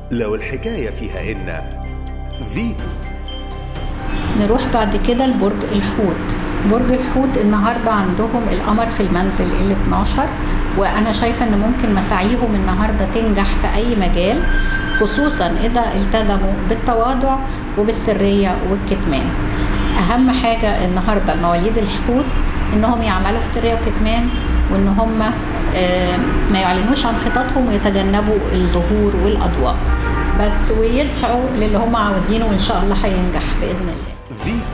لو الحكاية فيها إن فيتو نروح بعد كده لبرج الحوت برج الحوت النهارده عندهم القمر في المنزل ال 12 وانا شايفه ان ممكن مساعيهم النهارده تنجح في اي مجال خصوصا اذا التزموا بالتواضع وبالسريه والكتمان اهم حاجه النهارده مواليد الحوت انهم يعملوا في سريه وكتمان وان هم آه، ما يعلنوش عن خططهم ويتجنبوا الظهور والاضواء بس ويسعوا للي هم عاوزينه وان شاء الله هينجح باذن الله فيتو